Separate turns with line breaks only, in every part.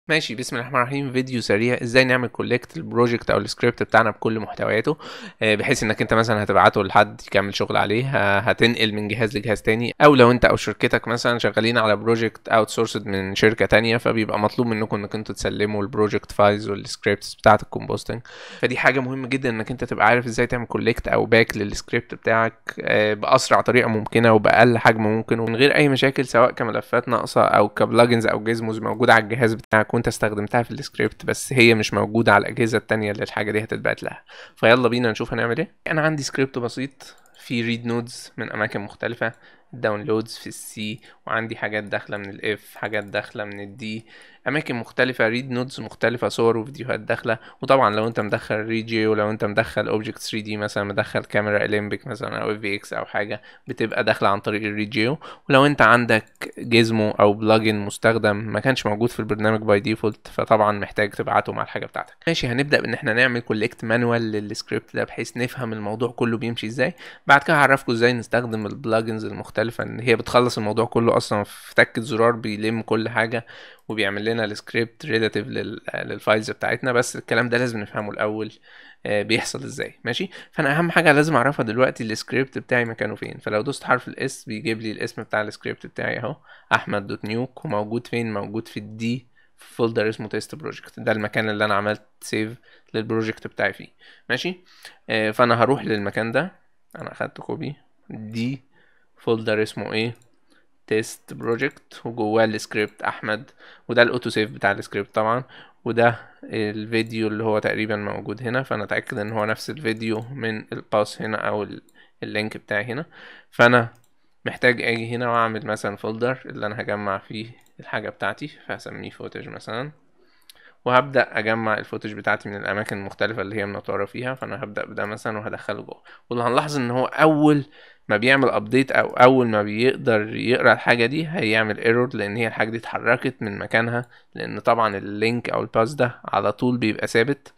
ماشي بسم الله الرحمن الرحيم فيديو سريع ازاي نعمل كولكت البروجكت او السكريبت بتاعنا بكل محتوياته آه، بحيث انك انت مثلا هتبعته لحد يكمل شغل عليه ه- هتنقل من جهاز لجهاز تاني او لو انت او شركتك مثلا شغالين على بروجكت اوت سورسد من شركه تانية فبيبقى مطلوب منكم انك انتوا تسلموا البروجكت فايلز والسكريبتس بتاعه الكومبوستنج فدي حاجه مهمه جدا انك انت تبقى عارف ازاي تعمل كولكت او باك للسكريبت بتاعك آه، باسرع طريقه ممكنه وباقل حجم ممكن ومن غير اي مشاكل سواء كملفات ناقصه او كبلجنز او جيزموز موجوده على الجهاز بتاعك وانت استخدمتها في السكريبت بس هي مش موجوده على الاجهزه التانية اللي الحاجه دي هتتبعت لها فيلا بينا نشوف هنعمل ايه انا عندي سكريبت بسيط في ريد نودز من اماكن مختلفه داونلودز في السي وعندي حاجات داخله من الاف حاجات داخله من الدي اماكن مختلفه ريد نودز مختلفه صور وفيديوهات داخله وطبعا لو انت مدخل ريجي ولو انت مدخل اوبجكت 3 دي مثلا مدخل كاميرا اليمبيك مثلا او اف في اكس او حاجه بتبقى داخله عن طريق الريجيو ولو انت عندك جيزمو او بلجن مستخدم ما كانش موجود في البرنامج باي ديفولت فطبعا محتاج تبعته مع الحاجه بتاعتك ماشي هنبدا بان احنا نعمل كولكت مانوال للسكريبت ده بحيث نفهم الموضوع كله بيمشي ازاي بعد كده هعرفكم ازاي نستخدم البلجنز المختلفه ان هي بتخلص الموضوع كله اصلا في تكه زرار بيلم كل حاجه وبيعمل لنا السكريبت ريلاتيف للفايلز بتاعتنا بس الكلام ده لازم نفهمه الاول آه، بيحصل ازاي ماشي فانا اهم حاجه لازم اعرفها دلوقتي السكريبت بتاعي مكانه فين فلو دوست حرف الاس بيجيب لي الاسم بتاع السكريبت بتاعي اهو احمد دوت نيوك وموجود فين موجود في الدي في فولدر اسمه تيست بروجكت ده المكان اللي انا عملت سيف للبروجكت بتاعي فيه ماشي آه، فانا هروح للمكان ده انا اخدت كوبي دي فولدر اسمه ايه تيست بروجكت وجواه السكريبت احمد وده الاوتو سيف بتاع السكريبت طبعا وده الفيديو اللي هو تقريبا موجود هنا فانا اتاكد ان هو نفس الفيديو من الباس هنا او ال- اللينك بتاعي هنا فانا محتاج اجي هنا واعمل مثلا فولدر اللي انا هجمع فيه الحاجه بتاعتي فهسميه فوتج مثلا وهبدا اجمع الفوتج بتاعتي من الاماكن المختلفه اللي هي منطوره فيها فانا هبدا بده مثلا وهدخله جوه واللي هنلاحظ ان هو اول ما بيعمل ابديت او اول ما بيقدر يقرا الحاجه دي هيعمل ايرور لان هي الحاجه دي اتحركت من مكانها لان طبعا اللينك او الباس ده على طول بيبقى ثابت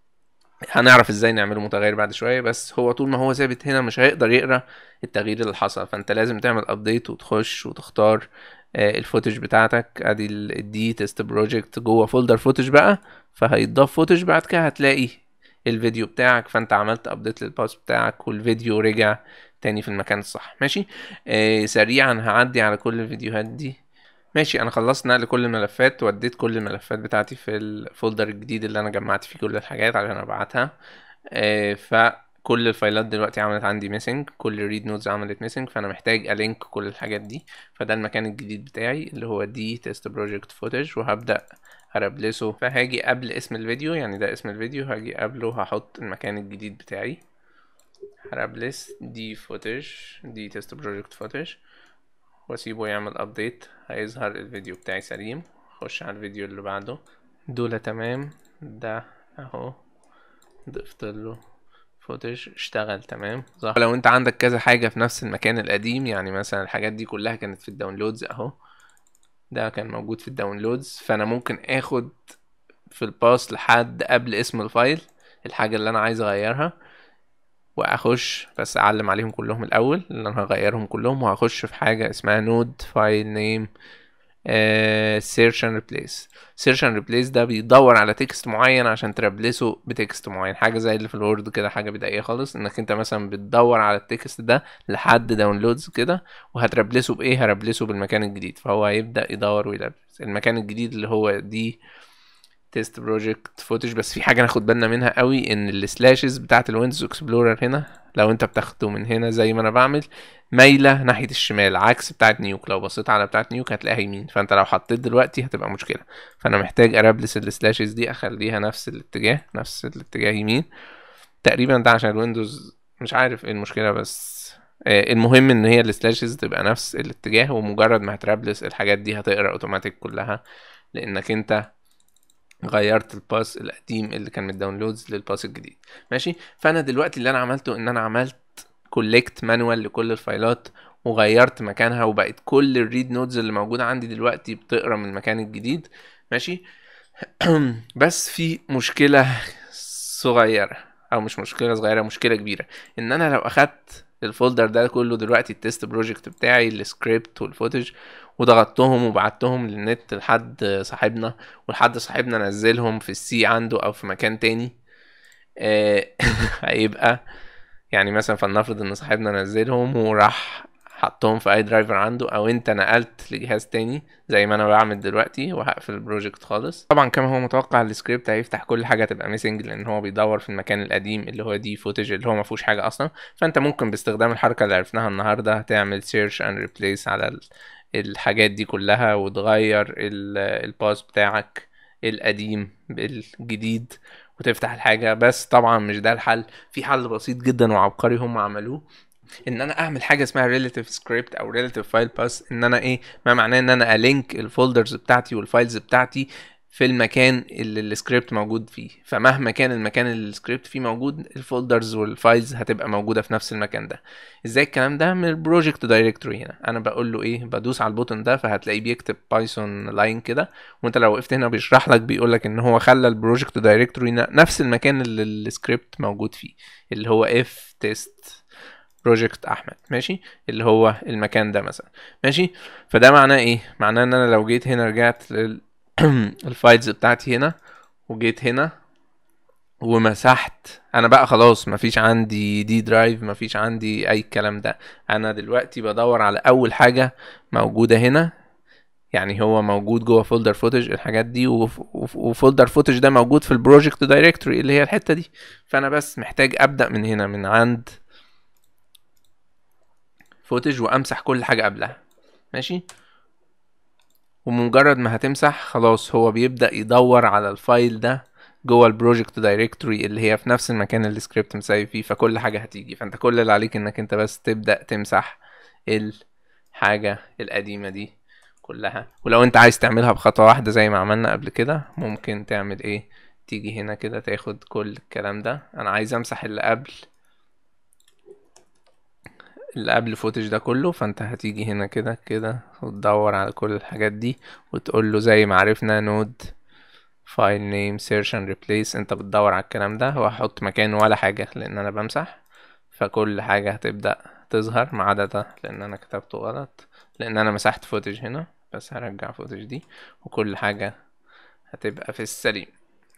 هنعرف ازاي نعمله متغير بعد شويه بس هو طول ما هو ثابت هنا مش هيقدر يقرا التغيير اللي حصل فانت لازم تعمل ابديت وتخش وتختار آه، الفوتج بتاعتك ادي الدي تيست بروجكت جوه فولدر فوتج بقى فهيتضاف فوتج بعد كده هتلاقي الفيديو بتاعك فانت عملت ابديت للباس بتاعك والفيديو رجع تاني في المكان الصح ماشي آه سريعا هعدي على كل الفيديوهات دي ماشي انا خلصت نقل كل الملفات وديت كل الملفات بتاعتي في الفولدر الجديد اللي انا جمعت فيه كل الحاجات عشان ابعتها آه فكل الفايلات دلوقتي عملت عندي ميسنج كل ريد نودز عملت ميسنج فانا محتاج الينك كل الحاجات دي فده المكان الجديد بتاعي اللي هو دي تيست بروجكت فوتج وهبدأ هربلسه فهاجي قبل اسم الفيديو يعني ده اسم الفيديو هاجي قبله هحط المكان الجديد بتاعي هربلس دي فوتج دي تيست بروجكت فوتج واسيبه يعمل ابديت هيظهر الفيديو بتاعي سليم خش على الفيديو اللي بعده دول تمام ده اهو ضفت له فوتج اشتغل تمام ظهر لو انت عندك كذا حاجة في نفس المكان القديم يعني مثلا الحاجات دي كلها كانت في الداونلودز اهو ده كان موجود في الداونلودز فانا ممكن اخد في الباس لحد قبل اسم الفايل الحاجة اللي انا عايز اغيرها واخش بس اعلم عليهم كلهم الاول اللي انا هغيرهم كلهم وهخش في حاجه اسمها نود فايل نيم سيرش اند ريبليس سيرش اند ريبليس ده بيدور على تكست معين عشان تربلسه بتكست معين حاجه زي اللي في الوورد كده حاجه بدائيه خالص انك انت مثلا بتدور على التكست ده لحد داونلودز كده وهتربلسه بايه هربلسه بالمكان الجديد فهو هيبدا يدور ويلبس المكان الجديد اللي هو دي تيست بروجكت فوتج بس في حاجه ناخد بالنا منها قوي ان السلاشز بتاعه الويندوز اكسبلورر هنا لو انت بتاخده من هنا زي ما انا بعمل مايله ناحيه الشمال عكس بتاعه نيوك لو بصيت على بتاعه نيوك هتلاقيها يمين فانت لو حطيت دلوقتي هتبقى مشكله فانا محتاج اربلس السلاشز دي اخليها نفس الاتجاه نفس الاتجاه يمين تقريبا ده عشان الويندوز مش عارف ايه المشكله بس آه، المهم ان هي السلاشز تبقى نفس الاتجاه ومجرد ما هتربلس الحاجات دي هتقرا اوتوماتيك كلها لانك انت غيرت الباس القديم اللي كان من الداونلودز للباس الجديد ماشي فانا دلوقتي اللي انا عملته ان انا عملت كولكت مانوال لكل الفايلات وغيرت مكانها وبقت كل الريد نودز اللي موجوده عندي دلوقتي بتقرا من المكان الجديد ماشي بس في مشكله صغيره او مش مشكله صغيره مشكله كبيره ان انا لو اخدت الفولدر ده كله دلوقتي التست بروجكت بتاعي السكريبت والفوتج وضغطتهم وبعتهم للنت لحد صاحبنا ولحد صاحبنا نزلهم في السي عنده او في مكان تاني آه، هيبقى يعني مثلا فلنفرض ان صاحبنا نزلهم وراح حطهم في اي درايفر عنده او انت نقلت لجهاز تاني زي ما انا بعمل دلوقتي وهقفل البروجكت خالص طبعا كما هو متوقع السكريبت هيفتح كل حاجه تبقى ميسنج لان هو بيدور في المكان القديم اللي هو دي فوتج اللي هو ما فيهوش حاجه اصلا فانت ممكن باستخدام الحركه اللي عرفناها النهارده تعمل سيرش اند ريبليس على ال- الحاجات دي كلها وتغير الباس بتاعك القديم بالجديد وتفتح الحاجه بس طبعا مش ده الحل في حل بسيط جدا وعبقري هم عملوه ان انا اعمل حاجه اسمها relative script او relative file path ان انا ايه ما معناه ان انا الينك الفولدرز بتاعتي والفايلز بتاعتي في المكان اللي السكريبت موجود فيه فمهما كان المكان اللي السكريبت فيه موجود الفولدرز والفايلز هتبقى موجوده في نفس المكان ده ازاي الكلام ده من البروجكت دايركتوري هنا انا بقول له ايه بدوس على البوتن ده فهتلاقيه بيكتب بايثون لاين كده وانت لو وقفت هنا بيشرح لك بيقول لك ان هو خلى البروجكت دايركتوري نفس المكان اللي السكريبت موجود فيه اللي هو اف تيست بروجكت احمد ماشي اللي هو المكان ده مثلا ماشي فده معناه ايه معناه ان انا لو جيت هنا رجعت لل الفايلز بتاعتي هنا وجيت هنا ومسحت انا بقى خلاص مفيش عندي دي درايف مفيش عندي اي الكلام ده انا دلوقتي بدور على اول حاجة موجودة هنا يعني هو موجود جوه فولدر فوتج الحاجات دي وف- وف- وفولدر فوتج ده موجود في البروجكت دايركتوري اللي هي الحتة دي فانا بس محتاج ابدأ من هنا من عند فوتج وامسح كل حاجة قبلها ماشي ومجرد ما هتمسح خلاص هو بيبدأ يدور على الفايل ده جوه البروجكت دايركتوري اللي هي في نفس المكان اللي السكريبت مساوي فيه فكل حاجة هتيجي فانت كل اللي عليك انك انت بس تبدأ تمسح الحاجة القديمة دي كلها ولو انت عايز تعملها بخطوة واحدة زي ما عملنا قبل كده ممكن تعمل ايه تيجي هنا كده تاخد كل الكلام ده انا عايز امسح اللي قبل اللي قبل فوتج ده كله فانت هتيجي هنا كده كده وتدور على كل الحاجات دي وتقول له زي ما عرفنا نود فايل نيم سيرش اند ريبليس انت بتدور على الكلام ده وهحط مكانه ولا حاجة لان انا بمسح فكل حاجة هتبدأ تظهر ما عدا ده لان انا كتبته غلط لان انا مسحت فوتج هنا بس هرجع فوتج دي وكل حاجة هتبقى في السليم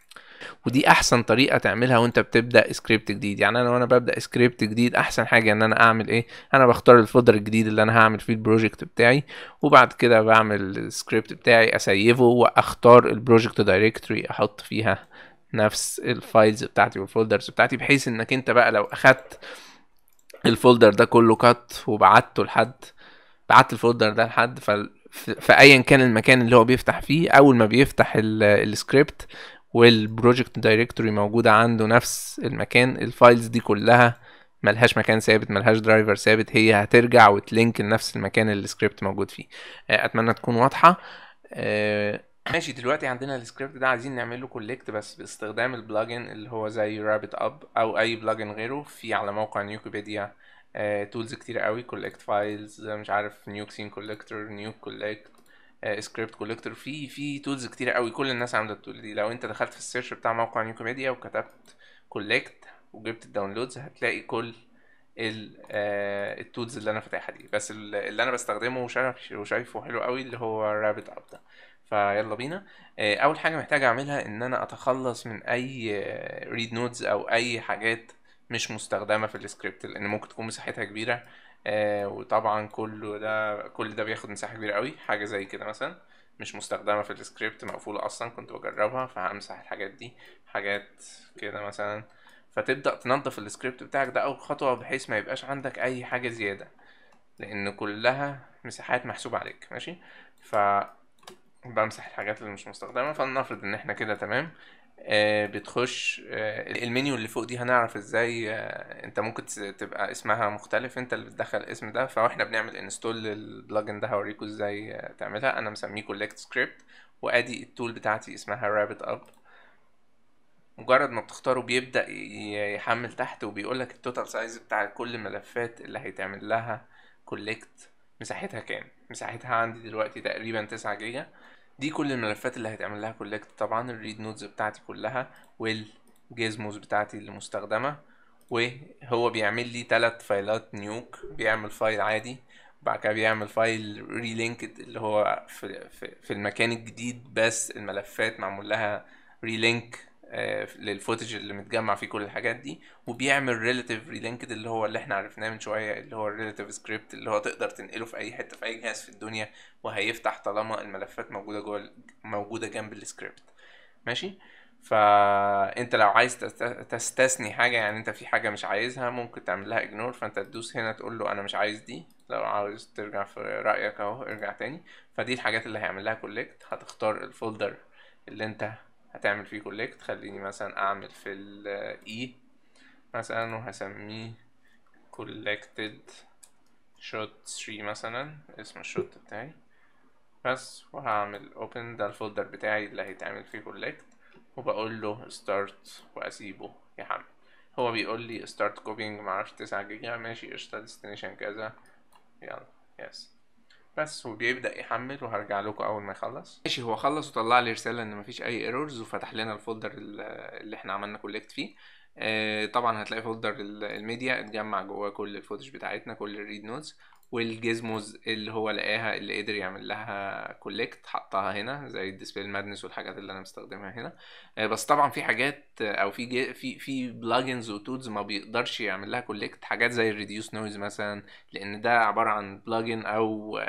ودي احسن طريقه تعملها وانت بتبدا سكريبت جديد يعني انا وانا ببدا سكريبت جديد احسن حاجه ان انا اعمل ايه انا بختار الفولدر الجديد اللي انا هعمل فيه البروجكت بتاعي وبعد كده بعمل السكريبت بتاعي اسيفه واختار البروجكت دايركتوري احط فيها نفس الفايلز بتاعتي والفولدرز بتاعتي بحيث انك انت بقى لو اخدت الفولدر ده كله كات وبعته لحد بعت الفولدر ده لحد ف فايا كان المكان اللي هو بيفتح فيه اول ما بيفتح ال- السكريبت والبروجكت دايركتوري موجودة عنده نفس المكان الفايلز دي كلها ملهاش مكان ثابت ملهاش درايفر ثابت هي هترجع وتلينك لنفس المكان اللي السكريبت موجود فيه آه، اتمنى تكون واضحة آه، ماشي دلوقتي عندنا السكريبت ده عايزين نعمل له كولكت بس باستخدام البلجن اللي هو زي رابط اب او اي بلجن غيره في على موقع نيوكيبيديا تولز كتير قوي كولكت فايلز مش عارف نيوك سين كولكتور نيوك كولكت سكريبت كولكتور في في تولز كتير قوي كل الناس عامله التول دي لو انت دخلت في السيرش بتاع موقع نيوكيميديا وكتبت كولكت وجبت الداونلودز هتلاقي كل ال- آه، التولز اللي انا فاتحها دي بس ال- اللي انا بستخدمه وشايف وشايفه حلو قوي اللي هو رابط اب ده فيلا بينا آه، اول حاجه محتاج اعملها ان انا اتخلص من اي ريد نودز او اي حاجات مش مستخدمه في السكريبت لان ممكن تكون مساحتها كبيره آه، وطبعا كل ده كل ده بياخد مساحه كبيره قوي حاجه زي كده مثلا مش مستخدمه في السكريبت مقفوله اصلا كنت بجربها فهمسح الحاجات دي حاجات كده مثلا فتبدا تنظف السكريبت بتاعك ده اول خطوه بحيث ما يبقاش عندك اي حاجه زياده لان كلها مساحات محسوبه عليك ماشي ف بمسح الحاجات اللي مش مستخدمه فلنفرض ان احنا كده تمام آه بتخش آه المنيو اللي فوق دي هنعرف ازاي آه انت ممكن تس- تبقى اسمها مختلف انت اللي بتدخل الاسم ده فاحنا بنعمل انستول للبلجن ده هوريكم ازاي آه تعملها انا مسميه كولكت سكريبت وادي التول بتاعتي اسمها رابط اب مجرد ما بتختاره بيبدأ ي- يحمل تحت وبيقولك التوتال سايز بتاع كل الملفات اللي هيتعمل لها كولكت مساحتها كام مساحتها عندي دلوقتي تقريبا تسعة جيجا دي كل الملفات اللي هيتعمل لها كولكت طبعا الريد نودز بتاعتي كلها والجيزموز بتاعتي اللي مستخدمة وهو بيعمل لي ثلاث فايلات نيوك بيعمل فايل عادي بعد كده بيعمل فايل ريلينكد اللي هو في, في, في المكان الجديد بس الملفات معمول لها ريلينك للفوتج اللي متجمع فيه كل الحاجات دي وبيعمل ريلاتيف ريلينكد اللي هو اللي احنا عرفناه من شويه اللي هو الريلاتيف سكريبت اللي هو تقدر تنقله في اي حته في اي جهاز في الدنيا وهيفتح طالما الملفات موجوده جوه موجوده جنب السكريبت ماشي فانت لو عايز تستثني حاجه يعني انت في حاجه مش عايزها ممكن تعمل لها اجنور فانت تدوس هنا تقول له انا مش عايز دي لو عاوز ترجع في رايك اهو ارجع تاني فدي الحاجات اللي هيعمل لها كولكت هتختار الفولدر اللي انت هتعمل فيه كولكت خليني مثلا اعمل في الاي مثلا وهسميه collected shot 3 مثلا اسم الشوت بتاعي بس وهعمل open ده الفولدر بتاعي اللي هيتعمل فيه collect وبقول له start واسيبه يحمل هو بيقول لي start copying معرفش تسعة جيجا ماشي قشطة destination كذا يلا يس بس وبيبدأ يحمل وهرجع لكم أول ما يخلص ماشي هو خلص وطلع لي رسالة إن مفيش أي ايرورز وفتح لنا الفولدر اللي احنا عملنا كولكت فيه آه طبعا هتلاقي فولدر الميديا اتجمع جواه كل الفوتج بتاعتنا كل الريد نوتس والجيزموز اللي هو لقاها اللي قدر يعمل لها كولكت حطها هنا زي الديسبلاي المادنس والحاجات اللي انا مستخدمها هنا بس طبعا في حاجات او في في في بلجنز وتولز ما بيقدرش يعمل لها كولكت حاجات زي الريديوس نويز مثلا لان ده عباره عن بلجن او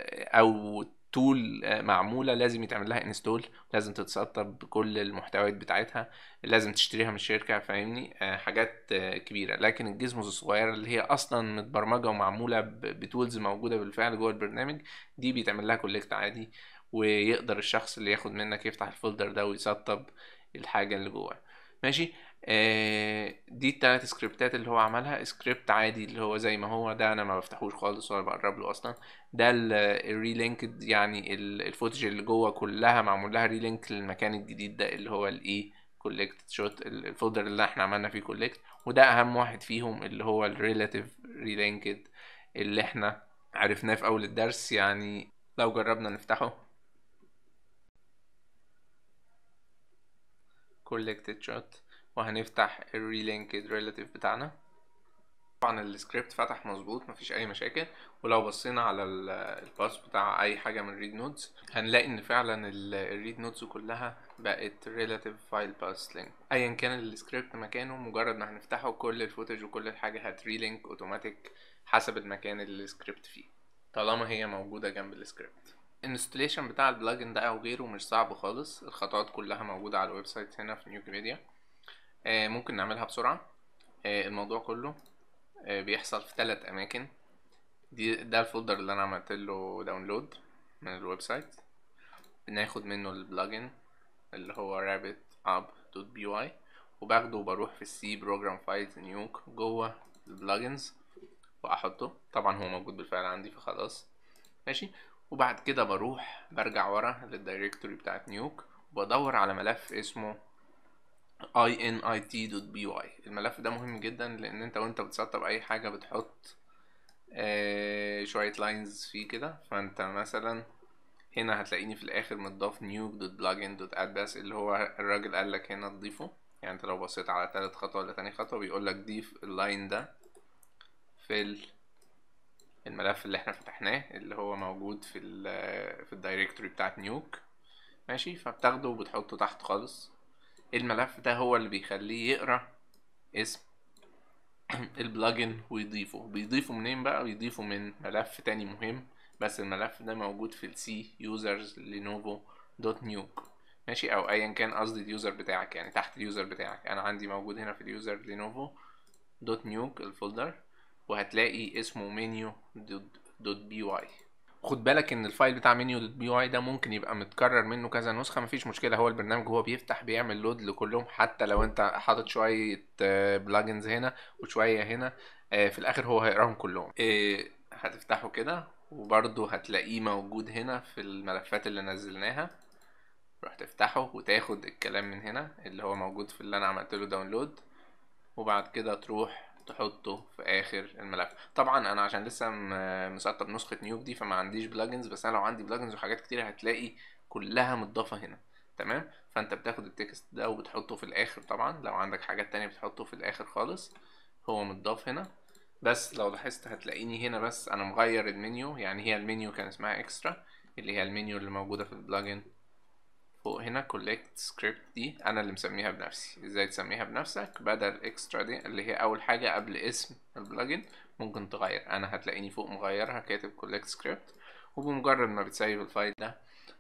او تول معموله لازم يتعمل لها انستول لازم تتسطب بكل المحتويات بتاعتها لازم تشتريها من الشركه فاهمني حاجات كبيره لكن الجزمز الصغيره اللي هي اصلا متبرمجه ومعموله بتولز موجوده بالفعل جوه البرنامج دي بيتعمل لها كولكت عادي ويقدر الشخص اللي ياخد منك يفتح الفولدر ده ويسطب الحاجه اللي جواه ماشي آه دي التلات سكريبتات اللي هو عملها سكريبت عادي اللي هو زي ما هو ده انا ما بفتحوش خالص ولا بقرب له اصلا ده الريلينكد يعني الفوتج اللي جوه كلها معمول لها ريلينك للمكان الجديد ده اللي هو الاي كولكت شوت الفولدر اللي احنا عملنا فيه كولكت وده اهم واحد فيهم اللي هو الريلاتيف ريلينكد اللي احنا عرفناه في اول الدرس يعني لو جربنا نفتحه collected shot وهنفتح الريلينكد ريلاتيف بتاعنا طبعا السكريبت فتح مظبوط مفيش اي مشاكل ولو بصينا على الباس بتاع اي حاجه من الريد نودز هنلاقي ان فعلا الريد نودز كلها بقت ريلاتيف فايل باس لينك ايا كان السكريبت مكانه مجرد ما هنفتحه كل الفوتج وكل الحاجه هتريلينك اوتوماتيك حسب المكان اللي السكريبت فيه طالما هي موجوده جنب السكريبت الانستليشن بتاع البلجن ده او غيره مش صعب خالص الخطوات كلها موجوده على الويب سايت هنا في نيوكيبيديا آه ممكن نعملها بسرعه آه الموضوع كله آه بيحصل في ثلاث اماكن دي ده الفولدر اللي انا عملت له داونلود من الويب سايت بناخد منه البلجن اللي هو rabbit.app.py وباخده وبروح في السي بروجرام فايلز نيوك جوه البلجنز واحطه طبعا هو موجود بالفعل عندي فخلاص ماشي وبعد كده بروح برجع ورا للدايركتوري بتاعت نيوك وبدور على ملف اسمه init.py الملف ده مهم جدا لان انت وانت بتسطب اي حاجة بتحط آه شوية لاينز فيه كده فانت مثلا هنا هتلاقيني في الاخر متضاف nuke.plugin.add بس اللي هو الراجل قال لك هنا تضيفه يعني انت لو بصيت على تالت خطوة ولا تاني خطوة بيقول لك ضيف اللاين ده في ال الملف اللي احنا فتحناه اللي هو موجود في ال في الدايركتوري بتاعت نيوك ماشي فبتاخده وبتحطه تحت خالص الملف ده هو اللي بيخليه يقرا اسم البلجن ويضيفه بيضيفه منين بقى بيضيفه من ملف تاني مهم بس الملف ده موجود في السي يوزرز لينوفو دوت نيوك ماشي او ايا كان قصدي اليوزر بتاعك يعني تحت اليوزر بتاعك انا عندي موجود هنا في اليوزر لينوفو دوت نيوك الفولدر وهتلاقي اسمه منيو دوت بي واي خد بالك ان الفايل بتاع منيو دوت بي واي ده ممكن يبقى متكرر منه كذا نسخه مفيش مشكله هو البرنامج هو بيفتح بيعمل لود لكلهم حتى لو انت حاطط شويه بلجنز هنا وشويه هنا في الاخر هو هيقراهم كلهم هتفتحه كده وبرضه هتلاقيه موجود هنا في الملفات اللي نزلناها تروح تفتحه وتاخد الكلام من هنا اللي هو موجود في اللي انا عملت له داونلود وبعد كده تروح تحطه في اخر الملف طبعا انا عشان لسه مسطب نسخه نيوك دي فما عنديش بلجنز بس انا لو عندي بلجنز وحاجات كتير هتلاقي كلها متضافه هنا تمام فانت بتاخد التكست ده وبتحطه في الاخر طبعا لو عندك حاجات تانية بتحطه في الاخر خالص هو متضاف هنا بس لو لاحظت هتلاقيني هنا بس انا مغير المنيو يعني هي المنيو كان اسمها اكسترا اللي هي المنيو اللي موجوده في البلجن فوق هنا collect script دي انا اللي مسميها بنفسي ازاي تسميها بنفسك بدل اكسترا دي اللي هي اول حاجه قبل اسم البلجن ممكن تغير انا هتلاقيني فوق مغيرها كاتب collect script وبمجرد ما بتسيب الفايل ده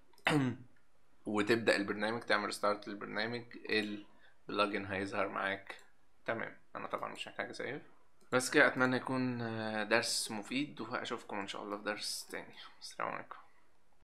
وتبدا البرنامج تعمل ستارت للبرنامج البلجن هيظهر معاك تمام انا طبعا مش محتاج اسيف بس كده اتمنى يكون درس مفيد واشوفكم ان شاء الله في درس تاني السلام عليكم